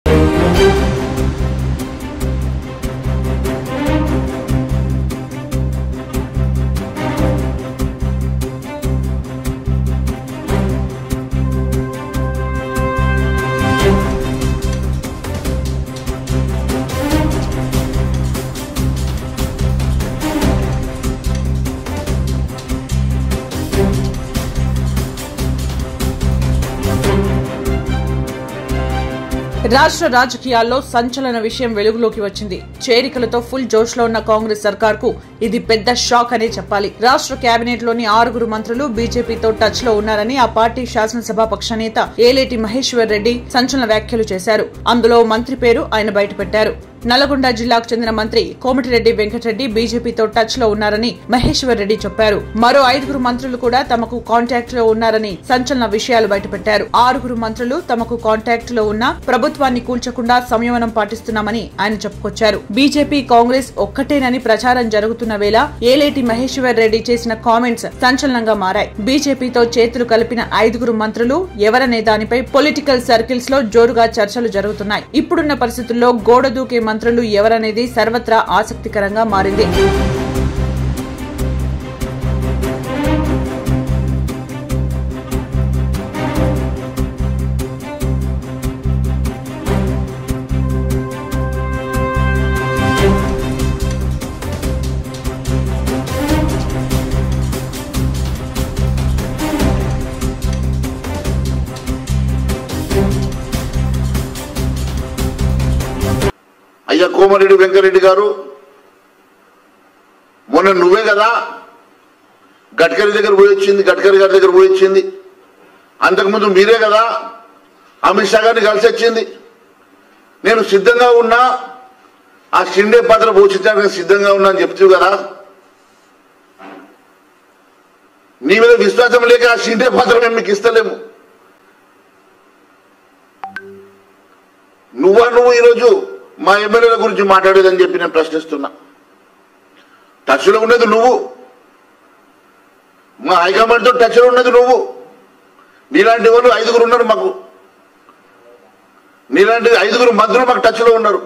రాష్ట్ర రాజకీయాల్లో సంచలన విషయం వెలుగులోకి వచ్చింది చేరికలతో ఫుల్ జోష్ లో ఉన్న కాంగ్రెస్ సర్కార్ కు ఇది పెద్ద షాక్ అనే చెప్పాలి రాష్ట్ర కేబినెట్ లోని ఆరుగురు మంత్రులు బీజేపీతో టచ్ లో ఉన్నారని ఆ పార్టీ శాసనసభాపక్ష నేత ఏలేటి మహేశ్వర్ రెడ్డి సంచలన వ్యాఖ్యలు చేశారు అందులో మంత్రి పేరు ఆయన బయటపెట్టారు నల్గొండ జిల్లాకు చెందిన మంత్రి కోమటిరెడ్డి వెంకటరెడ్డి బీజేపీతో టచ్ లో ఉన్నారని మహేశ్వర్ రెడ్డి చెప్పారు మరో ఐదుగురు మంత్రులు కూడా తమకు కాంటాక్ట్ లో ఉన్నారని సంచలన విషయాలు బయటపెట్టారు ఆరుగురు మంత్రులు తమకు కాంటాక్ట్ లో ఉన్న ప్రభుత్వాన్ని కూల్చకుండా సంయమనం పాటిస్తున్నామని ఆయన చెప్పుకొచ్చారు బీజేపీ కాంగ్రెస్ ఒక్కటేనని ప్రచారం జరుగుతున్న వేళ ఏలేటి మహేశ్వర్ రెడ్డి చేసిన కామెంట్స్ సంచలనంగా మారాయి బీజేపీతో చేతులు కలిపిన ఐదుగురు మంత్రులు ఎవరనే దానిపై పొలిటికల్ సర్కిల్స్ లో జోరుగా చర్చలు జరుగుతున్నాయి ఇప్పుడున్న పరిస్థితుల్లో గోడ దూకే మంత్రులు ఎవరనేది సర్వత్రా ఆసక్తికరంగా మారింది అయ్యా కోమరెడ్డి వెంకరెడ్డి గారు మొన్న నువ్వే కదా గడ్కరీ దగ్గర పోయి వచ్చింది గడ్కరీ గారి దగ్గర పోయి వచ్చింది అంతకుముందు మీరే కదా అమిత్ షా గారిని కలిసి వచ్చింది నేను సిద్ధంగా ఉన్నా ఆ షిండే పాత్ర పోషించడానికి సిద్ధంగా ఉన్నా అని చెప్తూ కదా నీ మీద విశ్వాసం లేక ఆ షిండే పాత్ర మేము మీకు ఇస్తలేము నువ్వా నువ్వు ఈరోజు మా ఎమ్మెల్యేల గురించి మాట్లాడేదని చెప్పి నేను ప్రశ్నిస్తున్నా టచ్లో ఉన్నది నువ్వు మా హైకమాండ్తో టచ్లో ఉన్నది నువ్వు నీలాంటి వాళ్ళు ఐదుగురు ఉన్నారు మాకు నీలాంటి ఐదుగురు మంత్రులు మాకు టచ్లో ఉన్నారు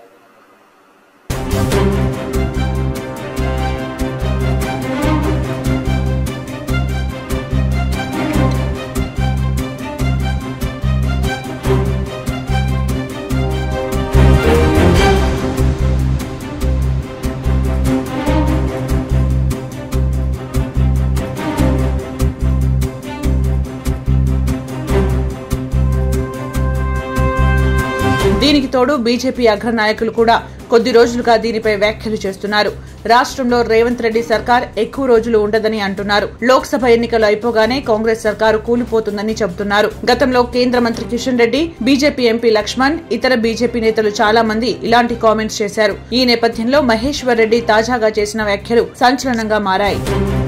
దీనికి తోడు బీజేపీ అగ్రనాయకులు కూడా కొద్ది రోజులుగా దీనిపై వ్యాఖ్యలు చేస్తున్నారు రాష్ట్రంలో రేవంత్ రెడ్డి సర్కార్ ఎక్కువ రోజులు ఉండదని అంటున్నారు లోక్సభ ఎన్నికలు అయిపోగానే కాంగ్రెస్ సర్కారు కూలిపోతుందని చెబుతున్నారు గతంలో కేంద్ర మంత్రి కిషన్ రెడ్డి బీజేపీ ఎంపీ లక్ష్మణ్ ఇతర బీజేపీ నేతలు చాలా మంది ఇలాంటి కామెంట్స్ చేశారు ఈ నేపథ్యంలో మహేశ్వర్ రెడ్డి తాజాగా చేసిన వ్యాఖ్యలు సంచలనంగా మారాయి